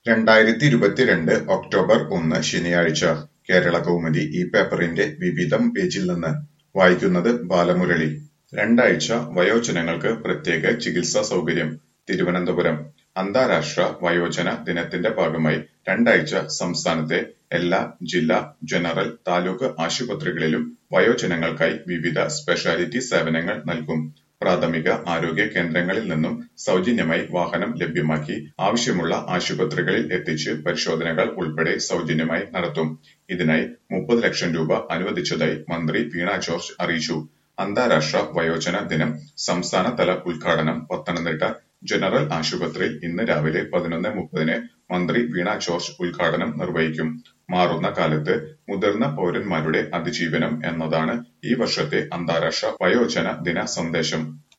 രണ്ടായിരത്തി ഇരുപത്തിരണ്ട് ഒക്ടോബർ ഒന്ന് ശനിയാഴ്ച കേരളകൗമുദി ഈ പേപ്പറിന്റെ വിവിധം പേജിൽ നിന്ന് വായിക്കുന്നത് ബാലമുരളി രണ്ടാഴ്ച വയോജനങ്ങൾക്ക് പ്രത്യേക ചികിത്സാ സൗകര്യം തിരുവനന്തപുരം അന്താരാഷ്ട്ര വയോജന ദിനത്തിന്റെ ഭാഗമായി രണ്ടാഴ്ച സംസ്ഥാനത്തെ എല്ലാ ജില്ലാ ജനറൽ താലൂക്ക് ആശുപത്രികളിലും വയോജനങ്ങൾക്കായി വിവിധ സ്പെഷ്യാലിറ്റി സേവനങ്ങൾ നൽകും പ്രാഥമിക ആരോഗ്യ കേന്ദ്രങ്ങളിൽ നിന്നും സൗജന്യമായി വാഹനം ലഭ്യമാക്കി ആവശ്യമുള്ള ആശുപത്രികളിൽ എത്തിച്ച് പരിശോധനകൾ ഉൾപ്പെടെ സൗജന്യമായി നടത്തും ഇതിനായി മുപ്പത് ലക്ഷം രൂപ അനുവദിച്ചതായി മന്ത്രി വീണ ജോർജ് അറിയിച്ചു അന്താരാഷ്ട്ര വയോജന ദിനം സംസ്ഥാനതല ഉദ്ഘാടനം പത്തനംതിട്ട ജനറൽ ആശുപത്രിയിൽ ഇന്ന് രാവിലെ പതിനൊന്ന് മുപ്പതിന് മന്ത്രി വീണ ജോർജ് ഉദ്ഘാടനം നിർവഹിക്കും മാറുന്ന കാലത്ത് മുതിർന്ന പൗരന്മാരുടെ അതിജീവനം എന്നതാണ് ഈ വർഷത്തെ അന്താരാഷ്ട്ര വയോജന ദിന സന്ദേശം